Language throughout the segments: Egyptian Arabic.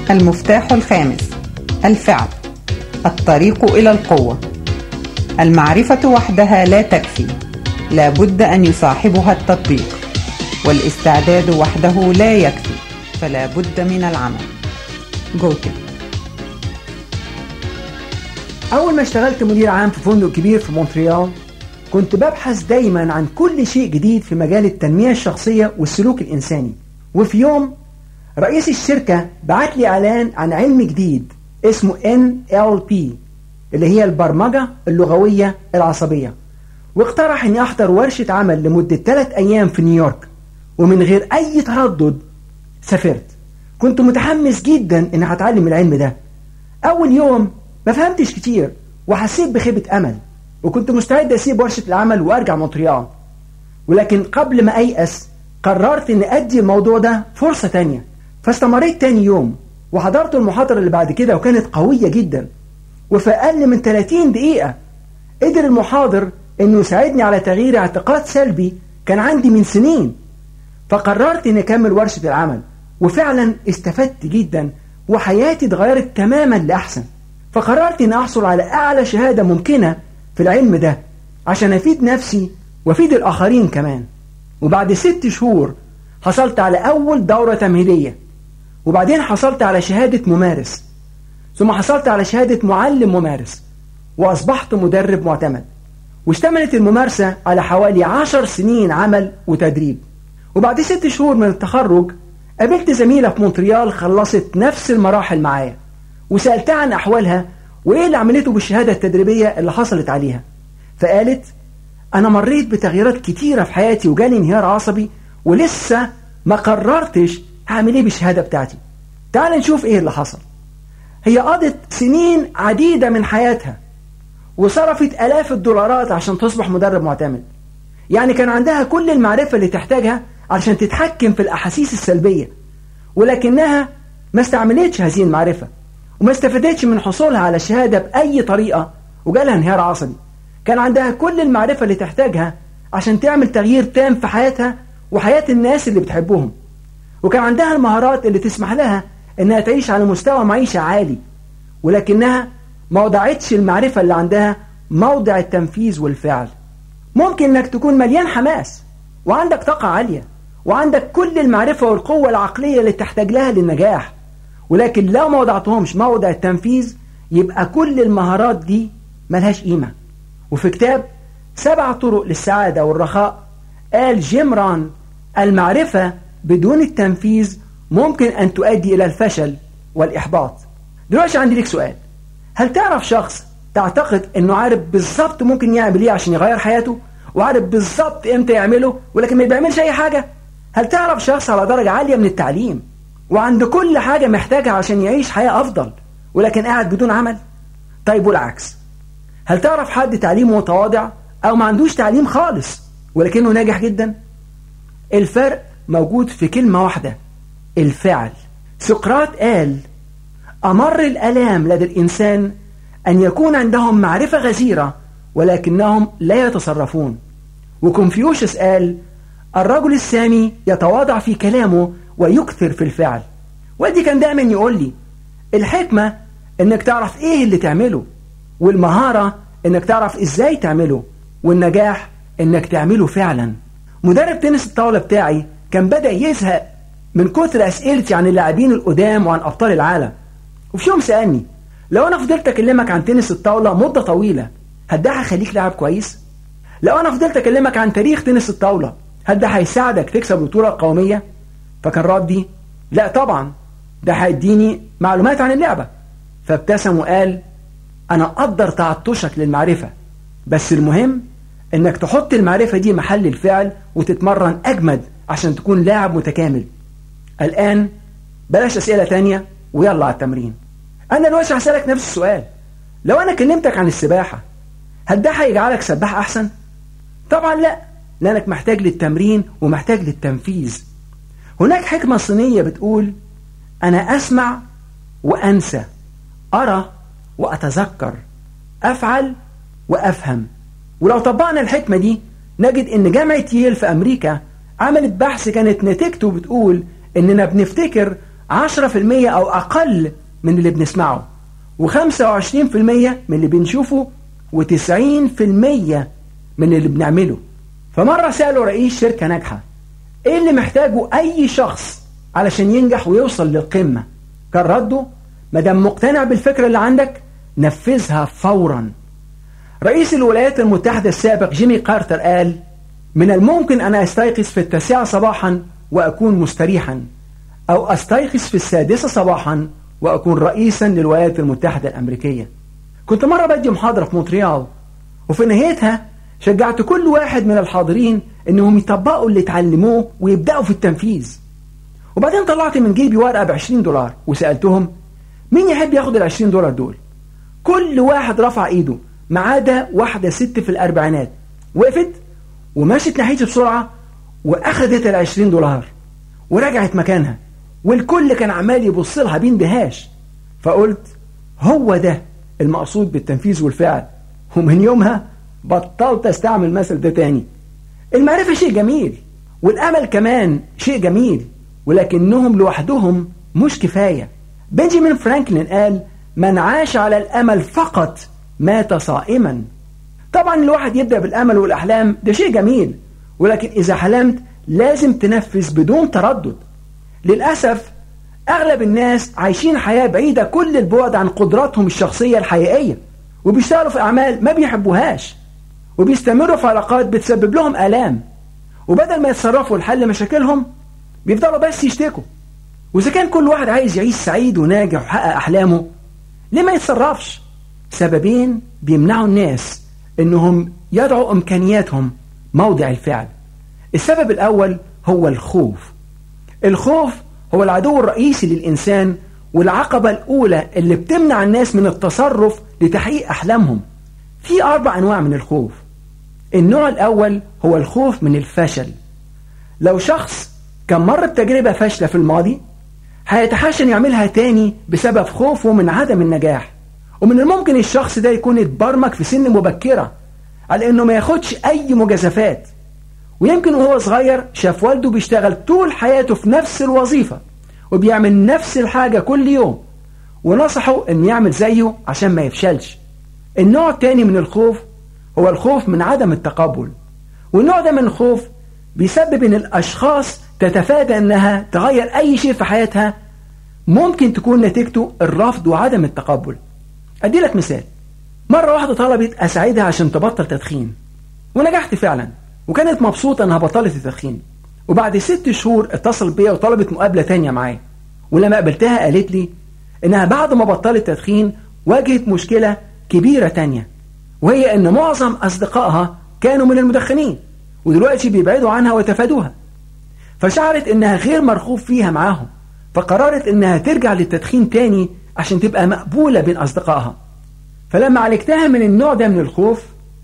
المفتاح الخامس الفعل الطريق إلى القوة المعرفة وحدها لا تكفي لا بد أن يصاحبها التطبيق والاستعداد وحده لا يكفي فلا بد من العمل جوتي أول ما اشتغلت مدير عام في فندق كبير في مونتريال كنت ببحث دايما عن كل شيء جديد في مجال التنمية الشخصية والسلوك الإنساني وفي يوم رئيس الشركة بعت لي إعلان عن علم جديد اسمه NLP اللي هي البرمجة اللغوية العصبية واقترح اني احضر ورشة عمل لمدة ثلاث ايام في نيويورك ومن غير اي تردد سافرت كنت متحمس جدا اني هتعلم العلم ده اول يوم ما فهمتش كتير وحسيت بخيبة امل وكنت مستعد اسيب ورشة العمل وارجع مونتريال ولكن قبل ما ايأس قررت اني ادي الموضوع ده فرصة تانية فاستمريت تاني يوم وحضرت المحاضرة اللي بعد كده وكانت قوية جدا وفي أقل من 30 دقيقة قدر المحاضر انه يساعدني على تغيير اعتقاد سلبي كان عندي من سنين فقررت اني اكمل ورشة العمل وفعلا استفدت جدا وحياتي اتغيرت تماما لأحسن فقررت اني احصل على اعلى شهادة ممكنة في العلم ده عشان افيد نفسي وافيد الاخرين كمان وبعد ست شهور حصلت على اول دورة تمهيدية وبعدين حصلت على شهادة ممارس ثم حصلت على شهادة معلم ممارس وأصبحت مدرب معتمد واشتملت الممارسة على حوالي عشر سنين عمل وتدريب وبعد ست شهور من التخرج قابلت زميلة في مونتريال خلصت نفس المراحل معايا وسألتها عن أحوالها وإيه اللي عملته بالشهادة التدريبية اللي حصلت عليها فقالت أنا مريت بتغييرات كتيرة في حياتي وجالي انهيار عصبي ولسه ما قررتش هعمل ايه بالشهادة بتاعتي تعال نشوف ايه اللي حصل هي قضت سنين عديدة من حياتها وصرفت آلاف الدولارات عشان تصبح مدرب معتمد يعني كان عندها كل المعرفة اللي تحتاجها عشان تتحكم في الأحاسيس السلبية ولكنها ما استعملتش هذه المعرفة وما استفادتش من حصولها على الشهادة بأي طريقة وجالها انهيار عصبي كان عندها كل المعرفة اللي تحتاجها عشان تعمل تغيير تام في حياتها وحياة الناس اللي بتحبهم وكان عندها المهارات اللي تسمح لها انها تعيش على مستوى معيشة عالي ولكنها ما وضعتش المعرفة اللي عندها موضع التنفيذ والفعل ممكن انك تكون مليان حماس وعندك طاقة عالية وعندك كل المعرفة والقوة العقلية اللي تحتاج لها للنجاح ولكن لو ما وضعتهمش موضع التنفيذ يبقى كل المهارات دي ملهاش قيمة وفي كتاب سبع طرق للسعادة والرخاء قال جيم ران المعرفة بدون التنفيذ ممكن أن تؤدي إلى الفشل والإحباط دلوقتي عندي لك سؤال هل تعرف شخص تعتقد أنه عارف بالظبط ممكن يعمل إيه عشان يغير حياته وعارف بالظبط إمتى يعمله ولكن ما بيعملش أي حاجة هل تعرف شخص على درجة عالية من التعليم وعنده كل حاجة محتاجها عشان يعيش حياة أفضل ولكن قاعد بدون عمل طيب والعكس هل تعرف حد تعليمه متواضع أو ما عندوش تعليم خالص ولكنه ناجح جدا الفرق موجود في كلمة واحدة الفعل سقراط قال أمر الألام لدى الإنسان أن يكون عندهم معرفة غزيرة ولكنهم لا يتصرفون وكونفيوشس قال الرجل السامي يتواضع في كلامه ويكثر في الفعل ودي كان دائما يقول لي الحكمة انك تعرف ايه اللي تعمله والمهارة انك تعرف ازاي تعمله والنجاح انك تعمله فعلا مدرب تنس الطاولة بتاعي كان بدأ يزهق من كتر أسئلتي عن اللاعبين القدام وعن أبطال العالم وفي يوم سألني لو أنا فضلت أكلمك عن تنس الطاولة مدة طويلة هل ده هيخليك لاعب كويس؟ لو أنا فضلت أكلمك عن تاريخ تنس الطاولة هل ده هيساعدك تكسب البطولة القومية؟ فكان ردي لا طبعا ده هيديني معلومات عن اللعبة فابتسم وقال أنا أقدر تعطشك للمعرفة بس المهم إنك تحط المعرفة دي محل الفعل وتتمرن أجمد عشان تكون لاعب متكامل الآن بلاش أسئلة تانية ويلا على التمرين أنا دلوقتي هسألك نفس السؤال لو أنا كلمتك عن السباحة هل ده هيجعلك سباح أحسن؟ طبعا لا لأنك محتاج للتمرين ومحتاج للتنفيذ هناك حكمة صينية بتقول أنا أسمع وأنسى أرى وأتذكر أفعل وأفهم ولو طبقنا الحكمة دي نجد إن جامعة ييل في أمريكا عملت بحث كانت نتيجته بتقول إننا بنفتكر 10% أو أقل من اللي بنسمعه و25% من اللي بنشوفه و90% من اللي بنعمله فمرة سألوا رئيس شركة ناجحة ايه اللي محتاجه اي شخص علشان ينجح ويوصل للقمة كان رده مدام مقتنع بالفكرة اللي عندك نفذها فورا رئيس الولايات المتحدة السابق جيمي كارتر قال من الممكن أن أستيقظ في التاسعة صباحا وأكون مستريحا أو أستيقظ في السادسة صباحا وأكون رئيسا للولايات المتحدة الأمريكية كنت مرة بدي محاضرة في مونتريال وفي نهايتها شجعت كل واحد من الحاضرين انهم يطبقوا اللي اتعلموه ويبدأوا في التنفيذ وبعدين طلعت من جيبي ورقة ب 20 دولار وسألتهم مين يحب ياخد ال 20 دولار دول كل واحد رفع ايده ما عدا واحدة ست في الأربعينات وقفت ومشت ناحيتي بسرعة وأخدت ال 20 دولار ورجعت مكانها والكل كان عمال يبص لها باندهاش فقلت هو ده المقصود بالتنفيذ والفعل ومن يومها بطلت استعمل المثل ده تاني المعرفة شيء جميل والأمل كمان شيء جميل ولكنهم لوحدهم مش كفاية بنجامين فرانكلين قال من عاش على الأمل فقط مات صائما طبعا الواحد يبدأ بالأمل والأحلام ده شيء جميل ولكن إذا حلمت لازم تنفذ بدون تردد للأسف أغلب الناس عايشين حياة بعيدة كل البعد عن قدراتهم الشخصية الحقيقية وبيشتغلوا في أعمال ما بيحبوهاش وبيستمروا في علاقات بتسبب لهم آلام وبدل ما يتصرفوا لحل مشاكلهم بيفضلوا بس يشتكوا وإذا كان كل واحد عايز يعيش سعيد وناجح ويحقق أحلامه ليه ما يتصرفش؟ سببين بيمنعوا الناس إنهم يضعوا إمكانياتهم موضع الفعل السبب الأول هو الخوف الخوف هو العدو الرئيسي للإنسان والعقبة الأولى اللي بتمنع الناس من التصرف لتحقيق أحلامهم في أربع أنواع من الخوف النوع الأول هو الخوف من الفشل لو شخص كان مر بتجربة فاشلة في الماضي هيتحاشن يعملها تاني بسبب خوفه من عدم النجاح ومن الممكن الشخص ده يكون اتبرمج في سن مبكرة على انه ما ياخدش اي مجازفات ويمكن وهو صغير شاف والده بيشتغل طول حياته في نفس الوظيفة وبيعمل نفس الحاجة كل يوم ونصحه انه يعمل زيه عشان ما يفشلش النوع الثاني من الخوف هو الخوف من عدم التقبل والنوع ده من الخوف بيسبب ان الاشخاص تتفادى انها تغير اي شيء في حياتها ممكن تكون نتيجته الرفض وعدم التقبل ادي لك مثال مرة واحدة طلبت اساعدها عشان تبطل تدخين ونجحت فعلا وكانت مبسوطة انها بطلت التدخين وبعد ست شهور اتصلت بيا وطلبت مقابلة تانية معايا ولما قابلتها قالت لي انها بعد ما بطلت تدخين واجهت مشكلة كبيرة تانية وهي ان معظم اصدقائها كانوا من المدخنين ودلوقتي بيبعدوا عنها ويتفادوها فشعرت انها غير مرغوب فيها معاهم فقررت انها ترجع للتدخين تاني عشان تبقى مقبولة بين اصدقائها فلما عالجتها من النوع ده من الخوف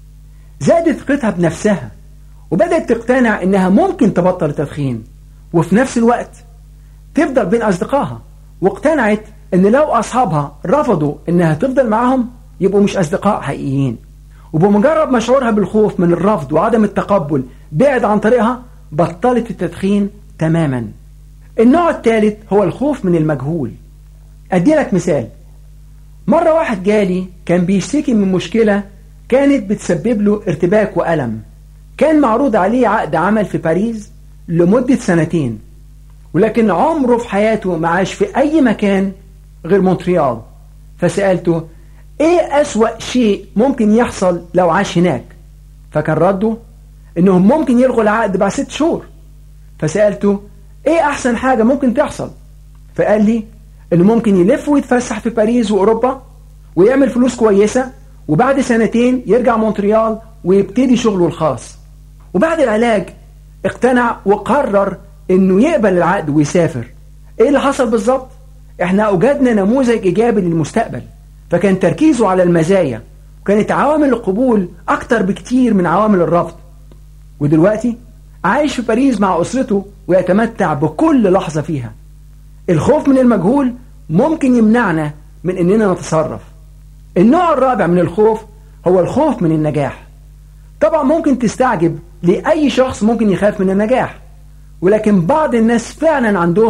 زادت ثقتها بنفسها وبدأت تقتنع انها ممكن تبطل التدخين وفي نفس الوقت تفضل بين اصدقائها واقتنعت ان لو اصحابها رفضوا انها تفضل معاهم يبقوا مش اصدقاء حقيقيين وبمجرد ما شعورها بالخوف من الرفض وعدم التقبل بعد عن طريقها بطلت التدخين تماما النوع الثالث هو الخوف من المجهول ادي لك مثال مرة واحد جالي كان بيشتكي من مشكلة كانت بتسبب له ارتباك وألم كان معروض عليه عقد عمل في باريس لمدة سنتين ولكن عمره في حياته ما عاش في أي مكان غير مونتريال فسألته ايه أسوأ شيء ممكن يحصل لو عاش هناك فكان رده انهم ممكن يلغوا العقد بعد ست شهور فسألته ايه احسن حاجة ممكن تحصل فقال لي انه ممكن يلف ويتفسح في باريس واوروبا ويعمل فلوس كويسة وبعد سنتين يرجع مونتريال ويبتدي شغله الخاص وبعد العلاج اقتنع وقرر انه يقبل العقد ويسافر ايه اللي حصل بالظبط احنا اوجدنا نموذج ايجابي للمستقبل فكان تركيزه على المزايا وكانت عوامل القبول اكتر بكتير من عوامل الرفض ودلوقتي عايش في باريس مع اسرته ويتمتع بكل لحظة فيها الخوف من المجهول ممكن يمنعنا من اننا نتصرف النوع الرابع من الخوف هو الخوف من النجاح طبعا ممكن تستعجب لأي شخص ممكن يخاف من النجاح ولكن بعض الناس فعلا عندهم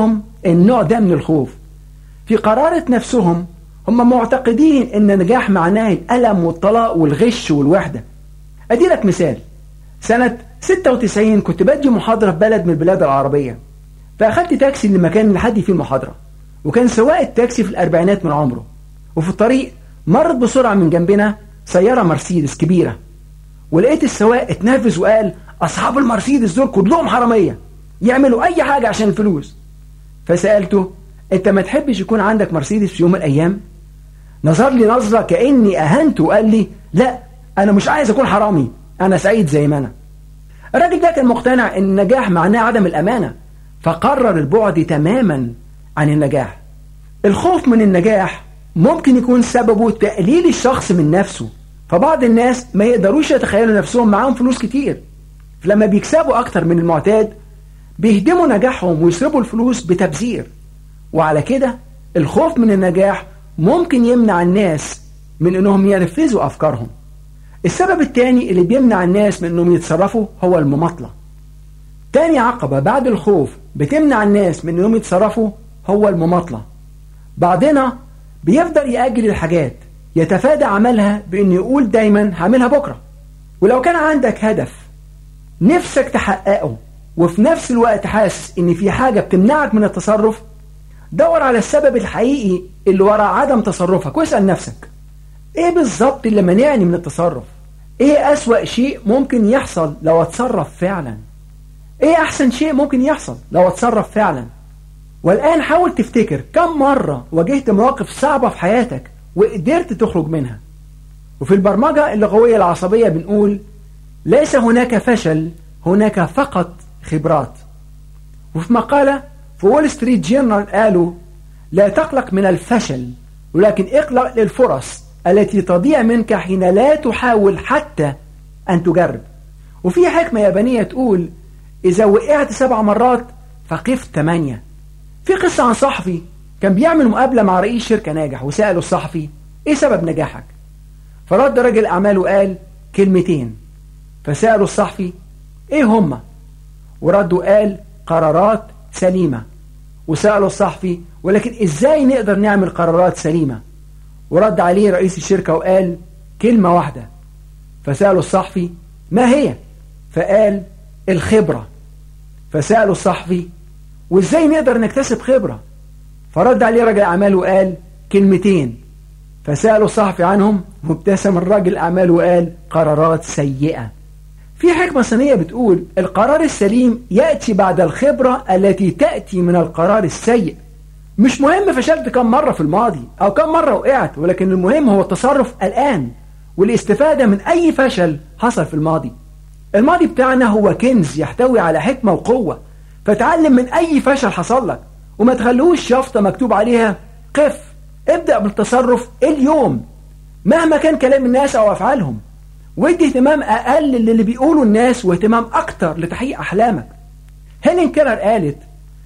النوع ده من الخوف في قرارة نفسهم هم معتقدين ان النجاح معناه الألم والطلاق والغش والوحدة أدي لك مثال سنة 96 كنت بدي محاضرة في بلد من البلاد العربية فأخدت تاكسي لمكان لحد فيه المحاضرة وكان سواق التاكسي في الأربعينات من عمره وفي الطريق مرت بسرعة من جنبنا سيارة مرسيدس كبيرة ولقيت السواق اتنرفز وقال أصحاب المرسيدس دول كلهم حرامية يعملوا أي حاجة عشان الفلوس فسألته أنت ما تحبش يكون عندك مرسيدس في يوم من الأيام نظر لي نظرة كأني أهنته وقال لي لا أنا مش عايز أكون حرامي أنا سعيد زي ما أنا الراجل ده كان مقتنع أن النجاح معناه عدم الأمانة فقرر البعد تماما عن النجاح الخوف من النجاح ممكن يكون سببه تقليل الشخص من نفسه فبعض الناس ما يقدروش يتخيلوا نفسهم معاهم فلوس كتير فلما بيكسبوا أكتر من المعتاد بيهدموا نجاحهم ويصرفوا الفلوس بتبذير وعلى كده الخوف من النجاح ممكن يمنع الناس من انهم ينفذوا افكارهم السبب الثاني اللي بيمنع الناس من انهم يتصرفوا هو المماطلة تاني عقبة بعد الخوف بتمنع الناس من انهم يتصرفوا هو المماطلة بعضنا بيفضل يأجل الحاجات يتفادى عملها بانه يقول دايما هعملها بكرة ولو كان عندك هدف نفسك تحققه وفي نفس الوقت حاسس ان في حاجة بتمنعك من التصرف دور على السبب الحقيقي اللي وراء عدم تصرفك واسأل نفسك ايه بالظبط اللي منعني من التصرف ايه اسوأ شيء ممكن يحصل لو اتصرف فعلا ايه احسن شيء ممكن يحصل لو اتصرف فعلا والان حاول تفتكر كم مرة واجهت مواقف صعبة في حياتك وقدرت تخرج منها وفي البرمجة اللغوية العصبية بنقول ليس هناك فشل هناك فقط خبرات وفي مقالة في وول ستريت جيرنال قالوا لا تقلق من الفشل ولكن اقلق للفرص التي تضيع منك حين لا تحاول حتى أن تجرب وفي حكمة يابانية تقول إذا وقعت سبع مرات فقف ثمانية في قصة عن صحفي كان بيعمل مقابلة مع رئيس شركة ناجح وسأله الصحفي إيه سبب نجاحك فرد رجل أعمال وقال كلمتين فسأله الصحفي إيه هما ورد وقال قرارات سليمة وسأله الصحفي ولكن إزاي نقدر نعمل قرارات سليمة ورد عليه رئيس الشركة وقال كلمة واحدة فسأله الصحفي ما هي فقال الخبرة فسأله الصحفي وإزاي نقدر نكتسب خبرة فرد عليه رجل أعمال وقال كلمتين فسأله الصحفي عنهم وابتسم الراجل أعمال وقال قرارات سيئة في حكمة صينية بتقول القرار السليم يأتي بعد الخبرة التي تأتي من القرار السيء مش مهم فشلت كم مرة في الماضي أو كم مرة وقعت ولكن المهم هو التصرف الآن والاستفادة من أي فشل حصل في الماضي الماضي بتاعنا هو كنز يحتوي على حكمة وقوة فتعلم من أي فشل حصل لك وما تخلوش يافطة مكتوب عليها قف ابدأ بالتصرف اليوم مهما كان كلام الناس أو أفعالهم وادي اهتمام أقل للي بيقولوا الناس واهتمام أكتر لتحقيق أحلامك هيلين كيلر قالت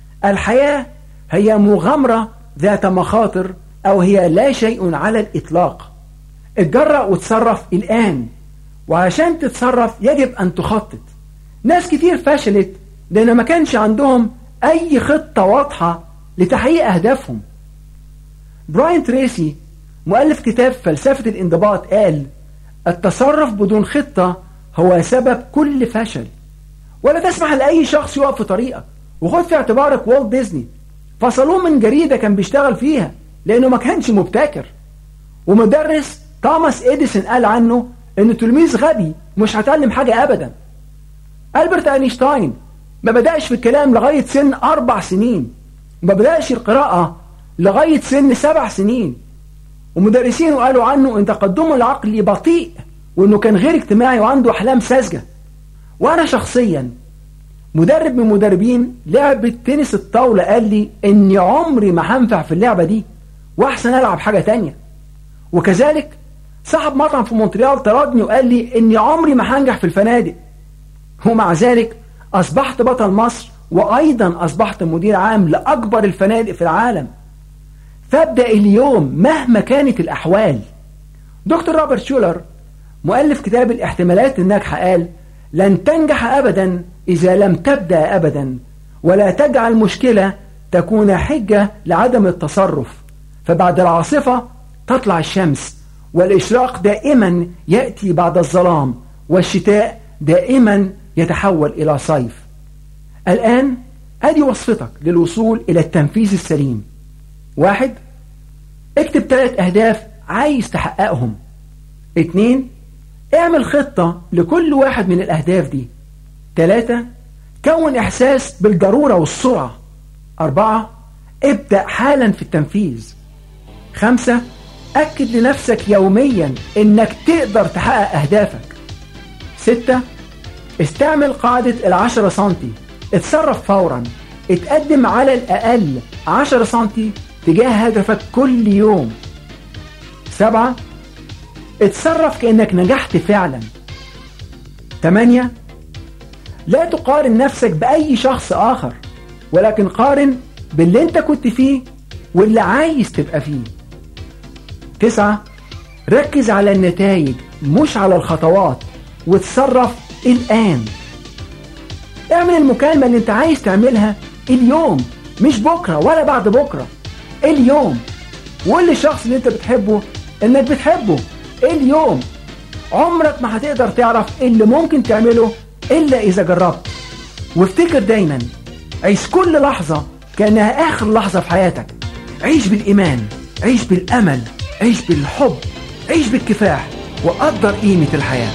الحياة هي مغامرة ذات مخاطر أو هي لا شيء على الإطلاق اتجرأ وتصرف الآن وعشان تتصرف يجب أن تخطط ناس كتير فشلت لأن ما كانش عندهم أي خطة واضحة لتحقيق أهدافهم براين تريسي مؤلف كتاب فلسفة الانضباط قال التصرف بدون خطة هو سبب كل فشل ولا تسمح لأي شخص يقف في طريقك وخد في اعتبارك والت ديزني فصلوه من جريدة كان بيشتغل فيها لأنه ما كانش مبتكر ومدرس توماس إديسون قال عنه إنه تلميذ غبي مش هتعلم حاجة أبدا ألبرت أينشتاين ما بدأش في الكلام لغاية سن أربع سنين ما بدأش القراءة لغاية سن سبع سنين ومدرسين قالوا عنه ان تقدمه العقلي بطيء وانه كان غير اجتماعي وعنده احلام ساذجه وانا شخصيا مدرب من مدربين لعبة تنس الطاولة قال لي اني عمري ما هنفع في اللعبة دي واحسن العب حاجة تانية وكذلك صاحب مطعم في مونتريال طردني وقال لي اني عمري ما هنجح في الفنادق ومع ذلك اصبحت بطل مصر وايضا اصبحت مدير عام لاكبر الفنادق في العالم فابدأ اليوم مهما كانت الأحوال دكتور روبرت شولر مؤلف كتاب الاحتمالات الناجحة قال لن تنجح أبدا إذا لم تبدأ أبدا ولا تجعل مشكلة تكون حجة لعدم التصرف فبعد العاصفة تطلع الشمس والإشراق دائما يأتي بعد الظلام والشتاء دائما يتحول إلى صيف الآن أدي وصفتك للوصول إلى التنفيذ السليم واحد اكتب ثلاث أهداف عايز تحققهم اتنين اعمل خطة لكل واحد من الأهداف دي ثلاثة كون إحساس بالضرورة والسرعة أربعة ابدأ حالا في التنفيذ خمسة أكد لنفسك يوميا إنك تقدر تحقق أهدافك ستة استعمل قاعدة العشرة سنتي اتصرف فورا اتقدم على الأقل عشرة سنتي تجاه هدفك كل يوم سبعة اتصرف كأنك نجحت فعلا ثمانية لا تقارن نفسك بأي شخص آخر ولكن قارن باللي انت كنت فيه واللي عايز تبقى فيه تسعة ركز على النتائج مش على الخطوات وتصرف الآن اعمل المكالمة اللي انت عايز تعملها اليوم مش بكرة ولا بعد بكرة اليوم وقول للشخص اللي انت بتحبه انك بتحبه اليوم عمرك ما هتقدر تعرف ايه اللي ممكن تعمله الا اذا جربت وافتكر دايما عيش كل لحظة كأنها آخر لحظة في حياتك عيش بالإيمان عيش بالأمل عيش بالحب عيش بالكفاح وقدر قيمة الحياة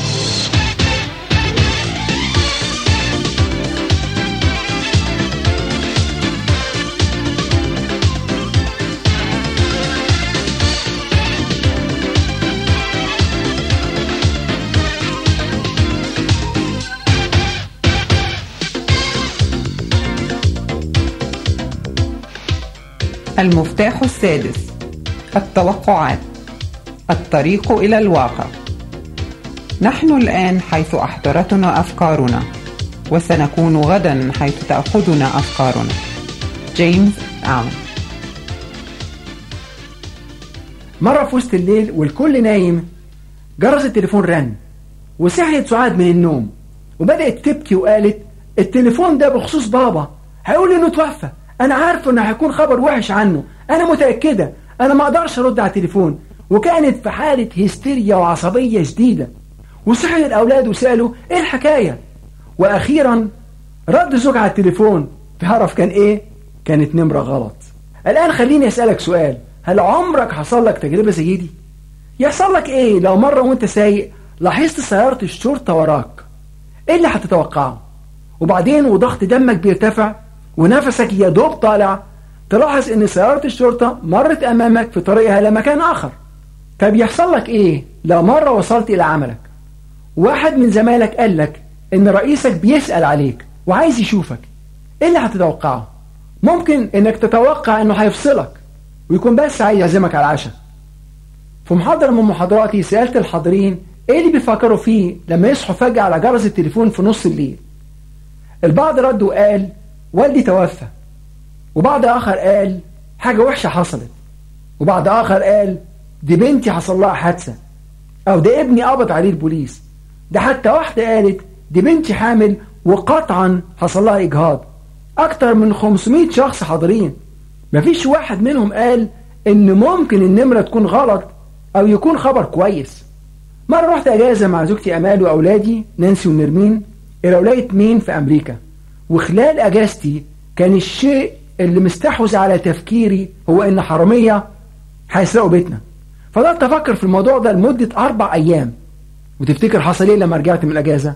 المفتاح السادس التوقعات الطريق إلى الواقع نحن الآن حيث أحضرتنا أفكارنا وسنكون غدا حيث تأخذنا أفكارنا جيمس آلن مرة في وسط الليل والكل نايم جرس التليفون رن وصحيت سعاد من النوم وبدأت تبكي وقالت التليفون ده بخصوص بابا هيقول انه توفى انا عارفه انه هيكون خبر وحش عنه انا متأكدة انا ما اقدرش ارد على التليفون وكانت في حالة هستيريا وعصبية شديدة وصحي الاولاد وسألوا ايه الحكاية واخيرا رد زوج على التليفون تعرف كان ايه كانت نمرة غلط الان خليني اسألك سؤال هل عمرك حصل لك تجربة زي دي يحصل لك ايه لو مرة وانت سايق لاحظت سيارة الشرطة وراك ايه اللي هتتوقعه وبعدين وضغط دمك بيرتفع ونفسك يا دوب طالع تلاحظ ان سيارة الشرطة مرت امامك في طريقها لمكان اخر طب يحصل لك ايه لو مرة وصلت الى عملك واحد من زمايلك قال لك ان رئيسك بيسأل عليك وعايز يشوفك ايه اللي هتتوقعه ممكن انك تتوقع انه هيفصلك ويكون بس عايز يعزمك على العشاء في محاضرة من محاضراتي سألت الحاضرين ايه اللي بيفكروا فيه لما يصحوا فجأة على جرس التليفون في نص الليل البعض رد وقال والدي توفى وبعض آخر قال حاجة وحشة حصلت وبعض آخر قال دي بنتي حصل لها حادثة أو ده ابني قبض عليه البوليس ده حتى واحدة قالت دي بنتي حامل وقطعا حصل لها إجهاض أكتر من 500 شخص حاضرين مفيش واحد منهم قال إن ممكن النمرة تكون غلط أو يكون خبر كويس مرة رحت أجازة مع زوجتي أمال وأولادي نانسي ونرمين إلى ولاية مين في أمريكا وخلال أجازتي كان الشيء اللي مستحوذ على تفكيري هو إن حرامية هيسرقوا بيتنا فضلت أفكر في الموضوع ده لمدة أربع أيام وتفتكر حصل إيه لما رجعت من الأجازة؟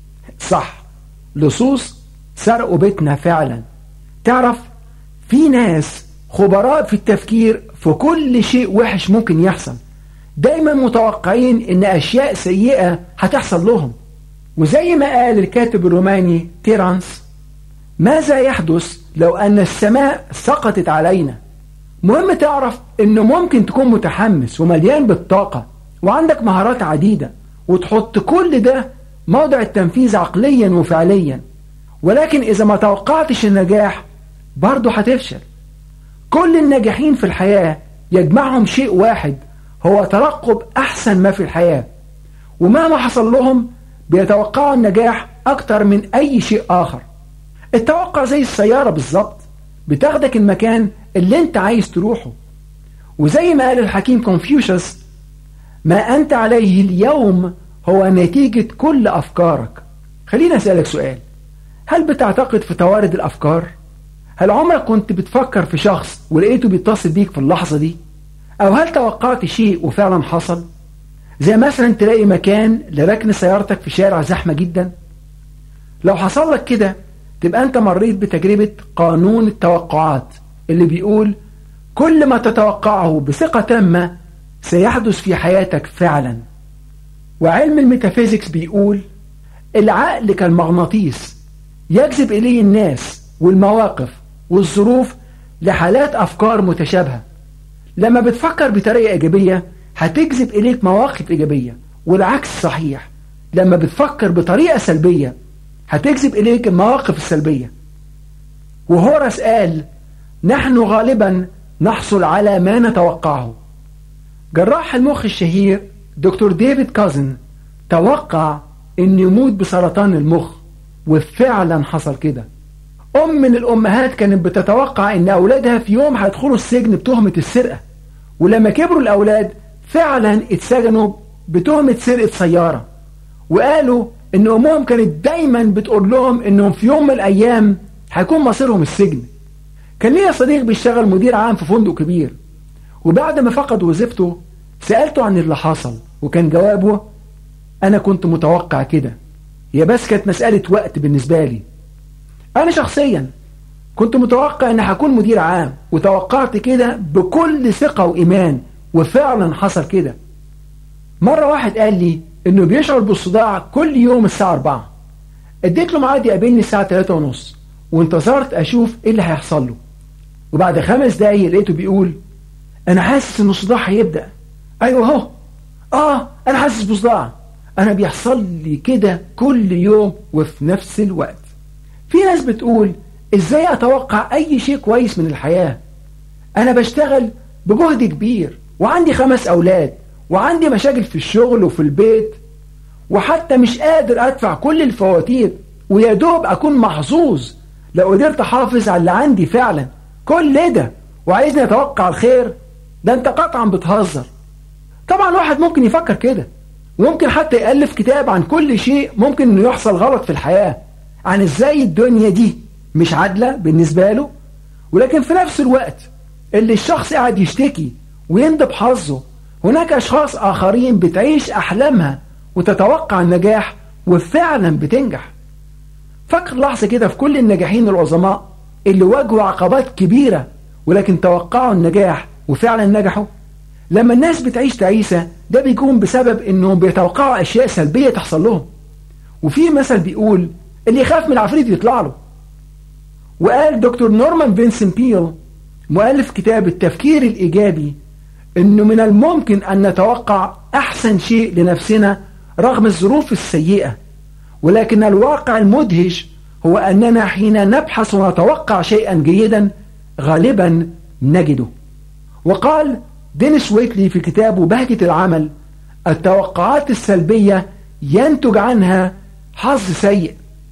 صح لصوص سرقوا بيتنا فعلا تعرف في ناس خبراء في التفكير في كل شيء وحش ممكن يحصل دايما متوقعين ان اشياء سيئة هتحصل لهم وزي ما قال الكاتب الروماني تيرانس ماذا يحدث لو ان السماء سقطت علينا مهم تعرف انه ممكن تكون متحمس ومليان بالطاقة وعندك مهارات عديدة وتحط كل ده موضع التنفيذ عقليا وفعليا ولكن اذا ما توقعتش النجاح برضه هتفشل كل الناجحين في الحياة يجمعهم شيء واحد هو ترقب أحسن ما في الحياة ومهما حصل لهم بيتوقعوا النجاح أكتر من أي شيء آخر التوقع زي السيارة بالظبط بتاخدك المكان اللي انت عايز تروحه وزي ما قال الحكيم كونفيوشس ما أنت عليه اليوم هو نتيجة كل أفكارك خلينا أسألك سؤال هل بتعتقد في توارد الأفكار؟ هل عمرك كنت بتفكر في شخص ولقيته بيتصل بيك في اللحظة دي؟ أو هل توقعت شيء وفعلا حصل؟ زي مثلا تلاقي مكان لركن سيارتك في شارع زحمة جدا لو حصل لك كده تبقى أنت مريت بتجربة قانون التوقعات اللي بيقول كل ما تتوقعه بثقة تامة سيحدث في حياتك فعلا وعلم الميتافيزيكس بيقول العقل كالمغناطيس يجذب إليه الناس والمواقف والظروف لحالات أفكار متشابهة لما بتفكر بطريقة إيجابية هتجذب إليك مواقف إيجابية والعكس صحيح لما بتفكر بطريقة سلبية هتجذب إليك المواقف السلبية وهورس قال نحن غالبا نحصل على ما نتوقعه جراح المخ الشهير دكتور ديفيد كازن توقع ان يموت بسرطان المخ وفعلا حصل كده ام من الامهات كانت بتتوقع ان اولادها في يوم هيدخلوا السجن بتهمة السرقة ولما كبروا الاولاد فعلا اتسجنوا بتهمة سرقة سيارة وقالوا ان امهم كانت دايما بتقول لهم انهم في يوم من الايام هيكون مصيرهم السجن كان ليا صديق بيشتغل مدير عام في فندق كبير وبعد ما فقد وظيفته سألته عن اللي حصل وكان جوابه أنا كنت متوقع كده هي بس كانت مسألة وقت بالنسبة لي أنا شخصيا كنت متوقع أن هكون مدير عام وتوقعت كده بكل ثقة وإيمان وفعلا حصل كده مرة واحد قال لي أنه بيشعر بالصداع كل يوم الساعة 4 اديت له ميعاد يقابلني الساعة 3 ونص وانتظرت أشوف إيه اللي هيحصل له وبعد خمس دقايق لقيته بيقول أنا حاسس إن الصداع هيبدأ أيوه أهو آه أنا حاسس بصداع أنا بيحصل لي كده كل يوم وفي نفس الوقت في ناس بتقول إزاي أتوقع أي شيء كويس من الحياة أنا بشتغل بجهد كبير وعندي خمس أولاد وعندي مشاكل في الشغل وفي البيت وحتى مش قادر أدفع كل الفواتير ويا دوب أكون محظوظ لو قدرت أحافظ على اللي عندي فعلا كل ده وعايزني أتوقع الخير ده أنت قطعا بتهزر طبعا واحد ممكن يفكر كده وممكن حتى يألف كتاب عن كل شيء ممكن انه يحصل غلط في الحياة عن ازاي الدنيا دي مش عادلة بالنسبة له ولكن في نفس الوقت اللي الشخص قاعد يشتكي ويندب حظه هناك اشخاص اخرين بتعيش احلامها وتتوقع النجاح وفعلا بتنجح فكر لحظة كده في كل الناجحين العظماء اللي واجهوا عقبات كبيرة ولكن توقعوا النجاح وفعلا نجحوا لما الناس بتعيش تعيسة ده بيكون بسبب انهم بيتوقعوا اشياء سلبية تحصل لهم وفي مثل بيقول اللي يخاف من العفريت يطلع له وقال دكتور نورمان فينسن بيل مؤلف كتاب التفكير الإيجابي انه من الممكن ان نتوقع احسن شيء لنفسنا رغم الظروف السيئة ولكن الواقع المدهش هو اننا حين نبحث ونتوقع شيئا جيدا غالبا نجده وقال دينيس ويتلي في كتابه بهجة العمل التوقعات السلبية ينتج عنها حظ سيء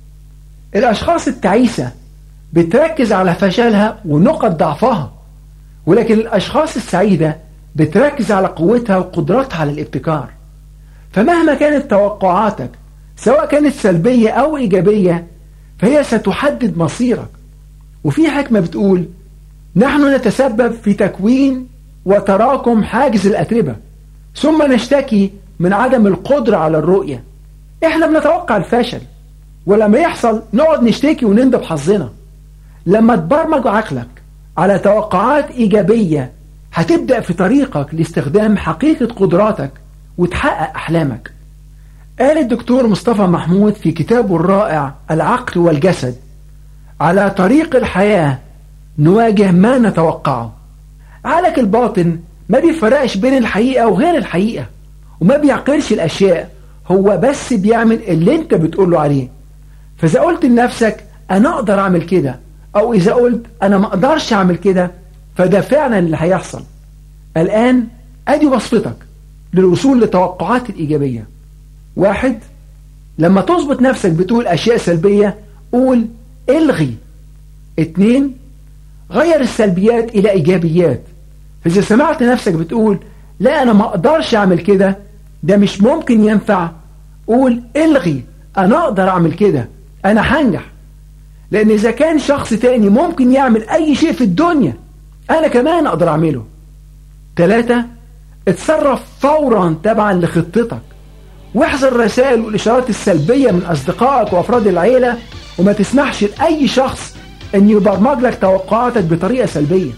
الأشخاص التعيسة بتركز على فشلها ونقط ضعفها ولكن الأشخاص السعيدة بتركز على قوتها وقدرتها على الابتكار فمهما كانت توقعاتك سواء كانت سلبية أو إيجابية فهي ستحدد مصيرك وفي حكمة بتقول نحن نتسبب في تكوين وتراكم حاجز الأتربة ثم نشتكي من عدم القدرة على الرؤية احنا بنتوقع الفشل ولما يحصل نقعد نشتكي ونندب حظنا لما تبرمج عقلك على توقعات إيجابية هتبدأ في طريقك لاستخدام حقيقة قدراتك وتحقق أحلامك قال الدكتور مصطفى محمود في كتابه الرائع العقل والجسد على طريق الحياة نواجه ما نتوقعه عقلك الباطن ما بيفرقش بين الحقيقة وغير الحقيقة وما بيعقلش الأشياء هو بس بيعمل اللي انت بتقوله عليه فإذا قلت لنفسك أنا أقدر أعمل كده أو إذا قلت أنا ما أقدرش أعمل كده فده فعلا اللي هيحصل الآن أدي وصفتك للوصول للتوقعات الإيجابية واحد لما تظبط نفسك بتقول أشياء سلبية قول الغي اتنين غير السلبيات إلى إيجابيات فإذا سمعت نفسك بتقول لا أنا ما أقدرش أعمل كده ده مش ممكن ينفع قول الغي أنا أقدر أعمل كده أنا هنجح لأن إذا كان شخص تاني ممكن يعمل أي شيء في الدنيا أنا كمان أقدر أعمله ثلاثة اتصرف فورا تبعا لخطتك واحذر الرسائل والإشارات السلبية من أصدقائك وأفراد العيلة وما تسمحش لأي شخص أن يبرمج لك توقعاتك بطريقة سلبية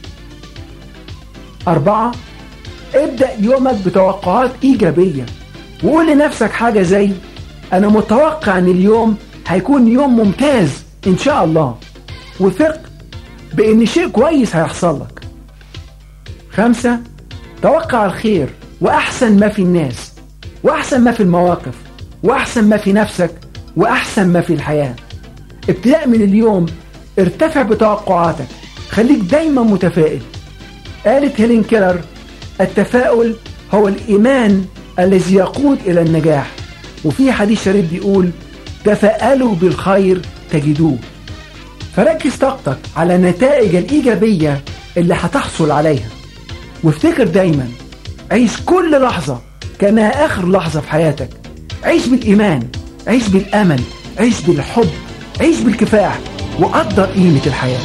أربعة ابدأ يومك بتوقعات إيجابية وقول لنفسك حاجة زي أنا متوقع أن اليوم هيكون يوم ممتاز إن شاء الله وثق بأن شيء كويس هيحصل لك خمسة توقع الخير وأحسن ما في الناس وأحسن ما في المواقف وأحسن ما في نفسك وأحسن ما في الحياة ابتداء من اليوم ارتفع بتوقعاتك خليك دايما متفائل قالت هيلين كيلر التفاؤل هو الإيمان الذي يقود إلى النجاح وفي حديث شريف بيقول تفاءلوا بالخير تجدوه فركز طاقتك على النتائج الإيجابية اللي هتحصل عليها وافتكر دايما عيش كل لحظة كأنها آخر لحظة في حياتك عيش بالإيمان عيش بالأمل عيش بالحب عيش بالكفاح وقدر قيمة الحياة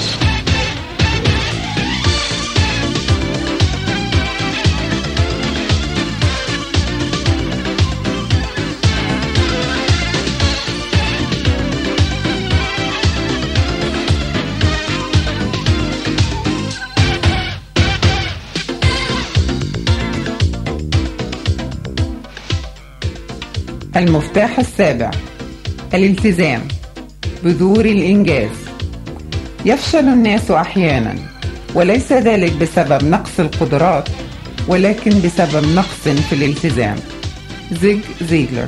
المفتاح السابع الالتزام بذور الإنجاز يفشل الناس أحيانا وليس ذلك بسبب نقص القدرات ولكن بسبب نقص في الالتزام زيج زيجلر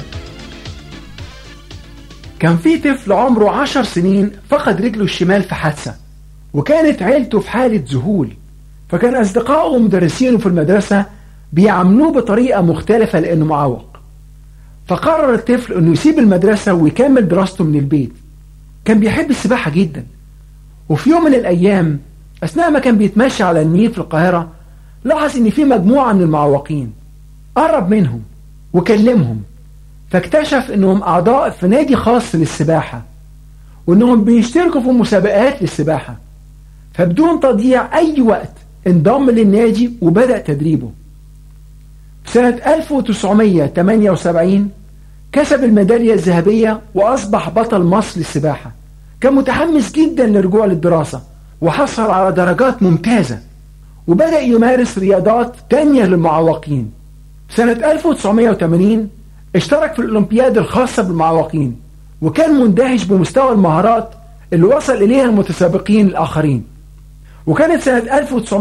كان في طفل عمره عشر سنين فقد رجله الشمال في حادثة وكانت عيلته في حالة ذهول فكان أصدقائه ومدرسينه في المدرسة بيعاملوه بطريقة مختلفة لأنه معوق فقرر الطفل أنه يسيب المدرسة ويكمل دراسته من البيت كان بيحب السباحة جدا وفي يوم من الأيام أثناء ما كان بيتمشى على النيل في القاهرة لاحظ إن في مجموعة من المعوقين قرب منهم وكلمهم فاكتشف إنهم أعضاء في نادي خاص للسباحة وإنهم بيشتركوا في مسابقات للسباحة فبدون تضييع أي وقت انضم للنادي وبدأ تدريبه في سنة 1978 كسب الميدالية الذهبية وأصبح بطل مصر للسباحة كان متحمس جدا للرجوع للدراسة وحصل على درجات ممتازة وبدأ يمارس رياضات تانية للمعوقين سنة 1980 اشترك في الأولمبياد الخاصة بالمعوقين وكان مندهش بمستوى المهارات اللي وصل إليها المتسابقين الآخرين وكانت سنة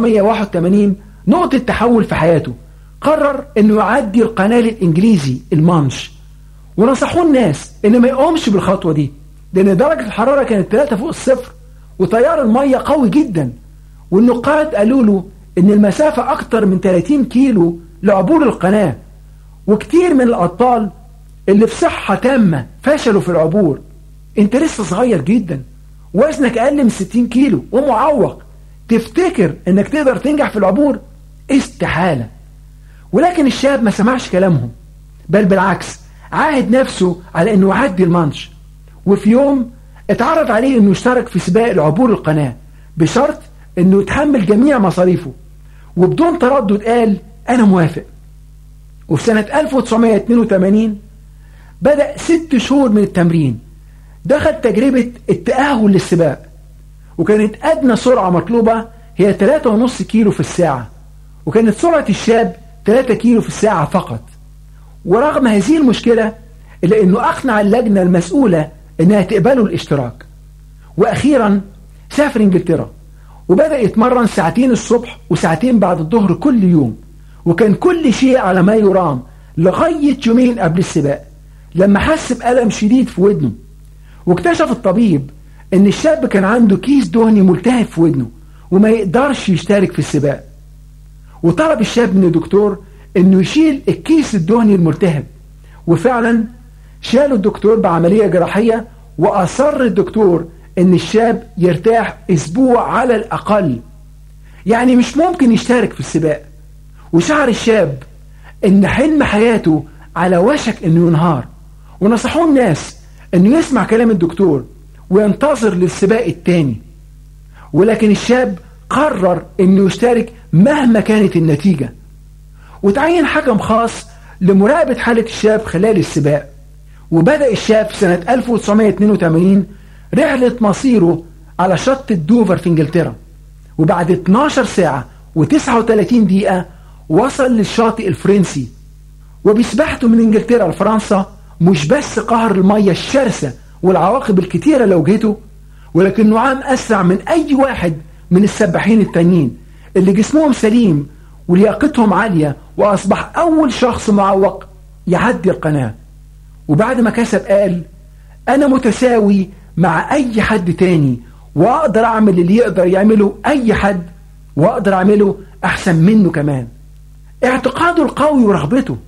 1981 نقطة تحول في حياته قرر انه يعدي القناة الانجليزي المانش ونصحوه الناس ان ما يقومش بالخطوة دي لان درجة الحرارة كانت 3 فوق الصفر وتيار المية قوي جدا والنقاد قالوا له ان المسافة اكتر من 30 كيلو لعبور القناة وكتير من الاطفال اللي في صحة تامة فشلوا في العبور انت لسه صغير جدا وزنك اقل من 60 كيلو ومعوق تفتكر انك تقدر تنجح في العبور استحالة ولكن الشاب ما سمعش كلامهم بل بالعكس عاهد نفسه على انه يعدي المانش وفي يوم اتعرض عليه انه يشترك في سباق العبور القناة بشرط انه يتحمل جميع مصاريفه وبدون تردد قال انا موافق وفي سنة 1982 بدأ ست شهور من التمرين دخل تجربة التأهل للسباق وكانت أدنى سرعة مطلوبة هي 3.5 كيلو في الساعة وكانت سرعة الشاب 3 كيلو في الساعة فقط ورغم هذه المشكلة إلا أنه أقنع اللجنة المسؤولة أنها تقبله الاشتراك وأخيرا سافر إنجلترا وبدأ يتمرن ساعتين الصبح وساعتين بعد الظهر كل يوم وكان كل شيء على ما يرام لغاية يومين قبل السباق لما حس بألم شديد في ودنه واكتشف الطبيب ان الشاب كان عنده كيس دهني ملتهب في ودنه وما يقدرش يشترك في السباق وطلب الشاب من الدكتور انه يشيل الكيس الدهني الملتهب وفعلا شاله الدكتور بعملية جراحية واصر الدكتور ان الشاب يرتاح اسبوع على الاقل يعني مش ممكن يشترك في السباق وشعر الشاب ان حلم حياته على وشك انه ينهار ونصحوه الناس انه يسمع كلام الدكتور وينتظر للسباق التاني ولكن الشاب قرر انه يشترك مهما كانت النتيجة وتعين حكم خاص لمراقبة حالة الشاب خلال السباق وبدأ الشاب في سنة 1982 رحلة مصيره على شط الدوفر في انجلترا وبعد 12 ساعة و39 دقيقة وصل للشاطئ الفرنسي وبسباحته من انجلترا لفرنسا مش بس قهر المية الشرسة والعواقب الكتيرة لو جهته ولكنه عام أسرع من أي واحد من السباحين التانيين اللي جسمهم سليم ولياقتهم عالية وأصبح أول شخص معوق يعدي القناة وبعد ما كسب قال أنا متساوي مع أي حد تاني وأقدر أعمل اللي يقدر يعمله أي حد وأقدر أعمله أحسن منه كمان اعتقاده القوي ورغبته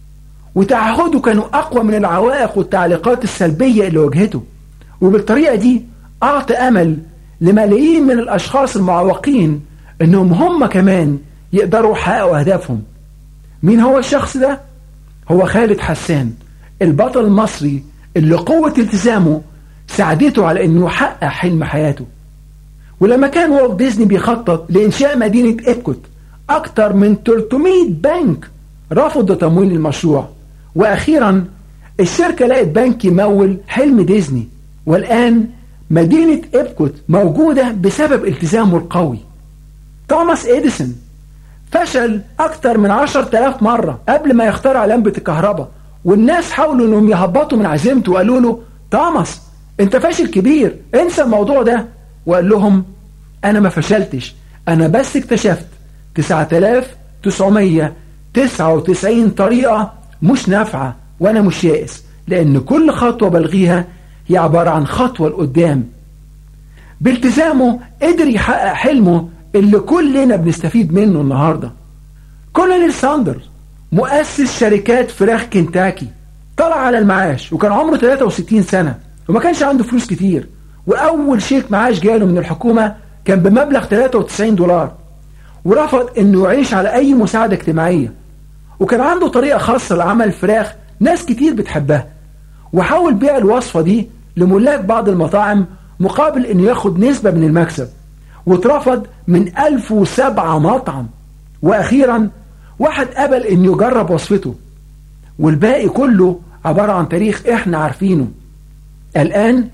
وتعهده كانوا أقوى من العوائق والتعليقات السلبية اللي واجهته وبالطريقة دي أعطى أمل لملايين من الأشخاص المعوقين أنهم هم كمان يقدروا يحققوا أهدافهم مين هو الشخص ده؟ هو خالد حسان البطل المصري اللي قوة التزامه ساعدته على أنه يحقق حلم حياته ولما كان والت ديزني بيخطط لإنشاء مدينة إبكوت أكتر من 300 بنك رفضوا تمويل المشروع وأخيرا الشركة لقت بنك يمول حلم ديزني والآن مدينة إبكوت موجودة بسبب التزامه القوي توماس إديسون فشل أكتر من 10000 مرة قبل ما يخترع لمبة الكهرباء والناس حاولوا انهم يهبطوا من عزيمته وقالوا له توماس انت فاشل كبير انسى الموضوع ده وقال لهم انا ما فشلتش انا بس اكتشفت 9999 طريقة مش نافعة وانا مش يائس لان كل خطوة بلغيها هي عبارة عن خطوة لقدام بالتزامه قدر يحقق حلمه اللي كلنا بنستفيد منه النهاردة كولونيل ساندرز مؤسس شركات فراخ كنتاكي طلع على المعاش وكان عمره 63 سنة وما كانش عنده فلوس كتير وأول شيك معاش جاله من الحكومة كان بمبلغ 93 دولار ورفض انه يعيش على اي مساعدة اجتماعية وكان عنده طريقة خاصة لعمل فراخ ناس كتير بتحبها وحاول بيع الوصفة دي لملاك بعض المطاعم مقابل انه ياخد نسبة من المكسب واترفض من 1007 مطعم واخيرا واحد قبل انه يجرب وصفته والباقي كله عبارة عن تاريخ احنا عارفينه الان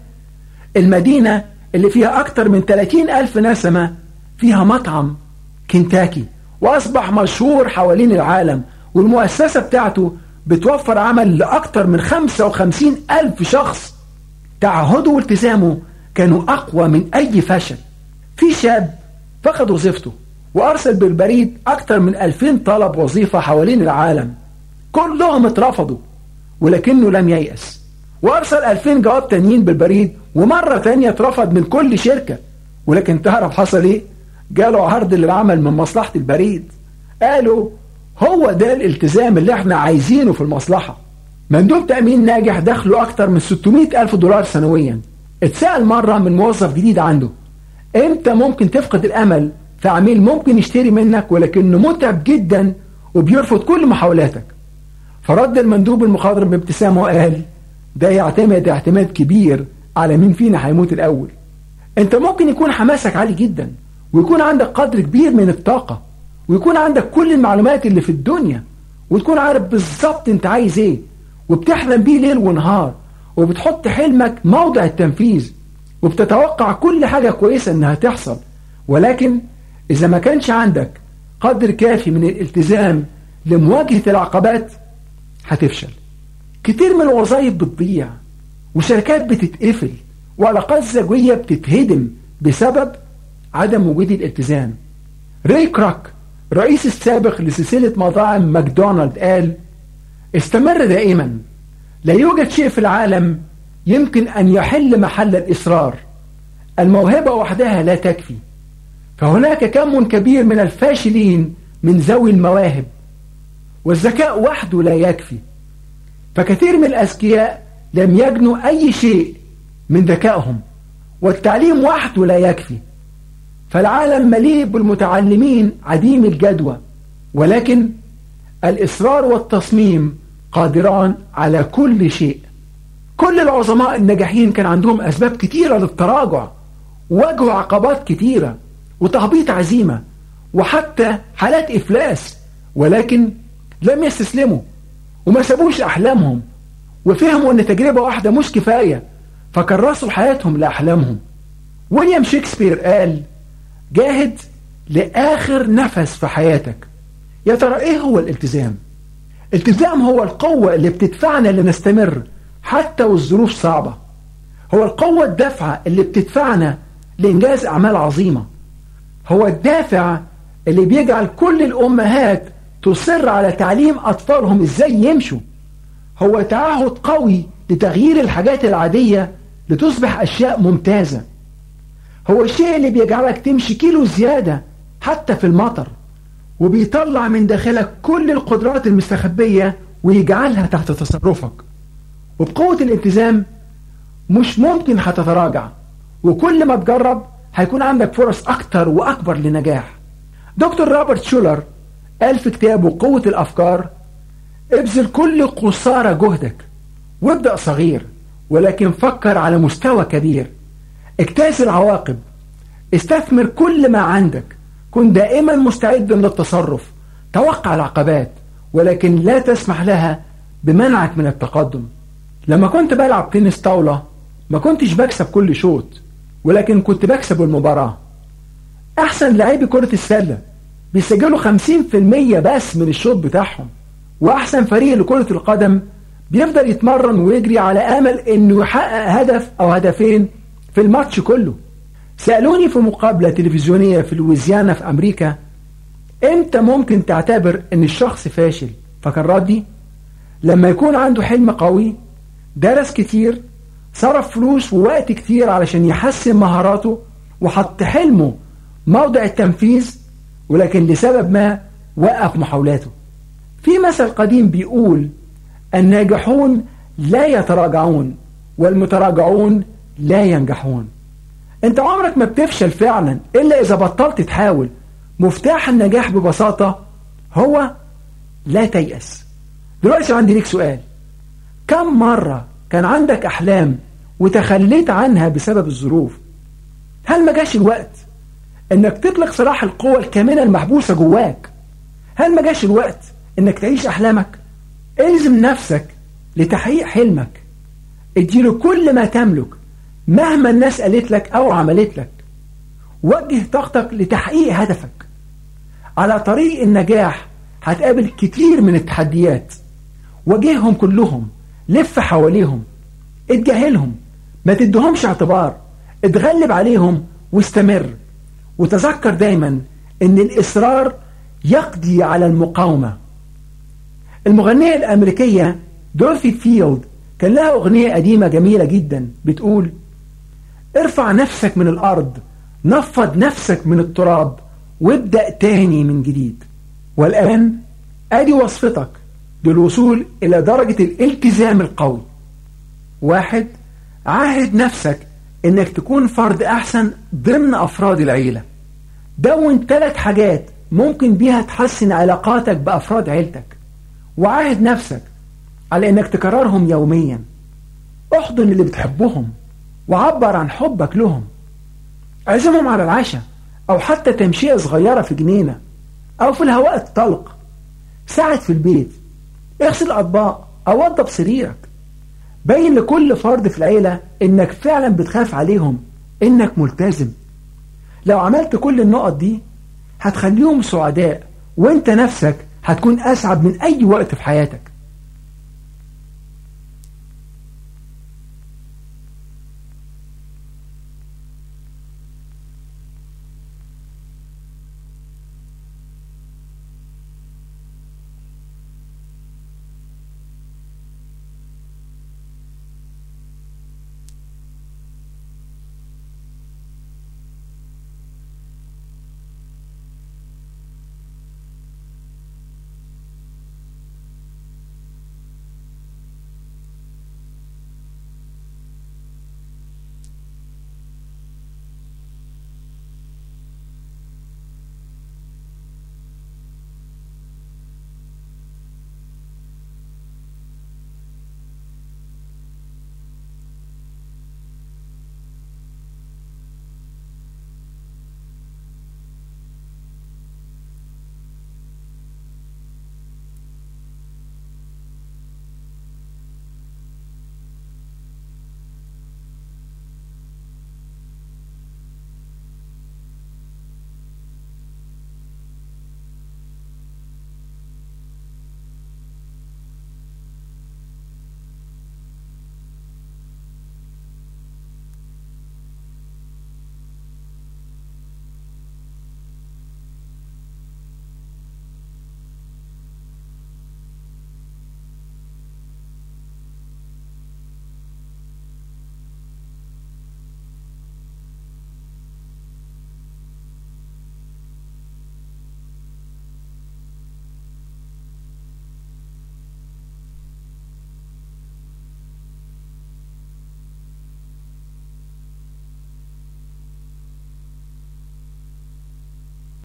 المدينة اللي فيها اكتر من 30 الف نسمة فيها مطعم كنتاكي واصبح مشهور حوالين العالم والمؤسسة بتاعته بتوفر عمل لأكتر من 55 ألف شخص تعهده والتزامه كانوا أقوى من أي فشل في شاب فقد وظيفته وأرسل بالبريد أكتر من 2000 طلب وظيفة حوالين العالم كلهم اترفضوا ولكنه لم ييأس وأرسل 2000 جواب تانيين بالبريد ومرة تانية اترفض من كل شركة ولكن تعرف حصل ايه جاله عرض للعمل من مصلحة البريد قالوا هو ده الالتزام اللي احنا عايزينه في المصلحة مندوب تأمين ناجح دخله أكتر من 600 ألف دولار سنويا اتسأل مرة من موظف جديد عنده امتى ممكن تفقد الأمل في عميل ممكن يشتري منك ولكنه متعب جدا وبيرفض كل محاولاتك فرد المندوب المخاضر بابتسامه وقال ده يعتمد اعتماد كبير على مين فينا هيموت الأول انت ممكن يكون حماسك عالي جدا ويكون عندك قدر كبير من الطاقة ويكون عندك كل المعلومات اللي في الدنيا وتكون عارف بالظبط انت عايز ايه وبتحلم بيه ليل ونهار وبتحط حلمك موضع التنفيذ وبتتوقع كل حاجة كويسة انها تحصل ولكن اذا ما كانش عندك قدر كافي من الالتزام لمواجهة العقبات هتفشل كتير من الوظائف بتضيع وشركات بتتقفل وعلاقات زوجية بتتهدم بسبب عدم وجود الالتزام ري كراك رئيس السابق لسلسلة مطاعم ماكدونالد قال استمر دائما لا يوجد شيء في العالم يمكن أن يحل محل الإصرار الموهبة وحدها لا تكفي فهناك كم كبير من الفاشلين من ذوي المواهب والذكاء وحده لا يكفي فكثير من الأذكياء لم يجنوا أي شيء من ذكائهم والتعليم وحده لا يكفي فالعالم مليء بالمتعلمين عديم الجدوى ولكن الإصرار والتصميم قادران على كل شيء كل العظماء الناجحين كان عندهم أسباب كتيرة للتراجع وواجهوا عقبات كتيرة وتهبيط عزيمة وحتى حالات إفلاس ولكن لم يستسلموا وما سابوش أحلامهم وفهموا أن تجربة واحدة مش كفاية فكرسوا حياتهم لأحلامهم ويليام شكسبير قال جاهد لآخر نفس في حياتك يا ترى إيه هو الالتزام؟ التزام هو القوة اللي بتدفعنا لنستمر حتى والظروف صعبة هو القوة الدافعة اللي بتدفعنا لإنجاز أعمال عظيمة هو الدافع اللي بيجعل كل الأمهات تصر على تعليم أطفالهم إزاي يمشوا هو تعهد قوي لتغيير الحاجات العادية لتصبح أشياء ممتازة هو الشيء اللي بيجعلك تمشي كيلو زيادة حتى في المطر وبيطلع من داخلك كل القدرات المستخبية ويجعلها تحت تصرفك وبقوة الالتزام مش ممكن هتتراجع وكل ما تجرب هيكون عندك فرص أكتر وأكبر لنجاح دكتور روبرت شولر قال في كتابه قوة الأفكار ابذل كل قصارى جهدك وابدأ صغير ولكن فكر على مستوى كبير اجتاز العواقب استثمر كل ما عندك كن دائما مستعدا للتصرف توقع العقبات ولكن لا تسمح لها بمنعك من التقدم لما كنت بلعب تنس طاولة ما كنتش بكسب كل شوط ولكن كنت بكسب المباراة أحسن لاعبي كرة السلة بيسجلوا 50% بس من الشوط بتاعهم وأحسن فريق لكرة القدم بيفضل يتمرن ويجري على أمل إنه يحقق هدف أو هدفين في الماتش كله سألوني في مقابلة تلفزيونية في لويزيانا في أمريكا إمتى ممكن تعتبر إن الشخص فاشل فكان ردي لما يكون عنده حلم قوي درس كتير صرف فلوس ووقت كتير علشان يحسن مهاراته وحط حلمه موضع التنفيذ ولكن لسبب ما وقف محاولاته في مثل قديم بيقول الناجحون لا يتراجعون والمتراجعون لا ينجحون انت عمرك ما بتفشل فعلا الا اذا بطلت تحاول مفتاح النجاح ببساطة هو لا تيأس دلوقتي عندي ليك سؤال كم مرة كان عندك أحلام وتخليت عنها بسبب الظروف هل ما جاش الوقت انك تطلق سراح القوة الكامنة المحبوسة جواك هل ما جاش الوقت انك تعيش احلامك الزم نفسك لتحقيق حلمك اديله كل ما تملك مهما الناس قالت لك او عملت لك وجه طاقتك لتحقيق هدفك على طريق النجاح هتقابل كتير من التحديات واجههم كلهم لف حواليهم اتجاهلهم ما تدهمش اعتبار اتغلب عليهم واستمر وتذكر دايما ان الاصرار يقضي على المقاومة المغنية الامريكية دورثي فيلد كان لها اغنية قديمة جميلة جدا بتقول ارفع نفسك من الارض نفض نفسك من التراب وابدأ تاني من جديد والآن ادي وصفتك للوصول إلى درجة الالتزام القوي واحد عاهد نفسك انك تكون فرد احسن ضمن افراد العيلة دون ثلاث حاجات ممكن بيها تحسن علاقاتك بافراد عيلتك وعاهد نفسك على انك تكررهم يوميا احضن اللي بتحبهم وعبر عن حبك لهم عزمهم على العشاء او حتى تمشية صغيرة في جنينة او في الهواء الطلق ساعد في البيت اغسل الاطباق او وضب سريرك بين لكل فرد في العيلة انك فعلا بتخاف عليهم انك ملتزم لو عملت كل النقط دي هتخليهم سعداء وانت نفسك هتكون اسعد من اي وقت في حياتك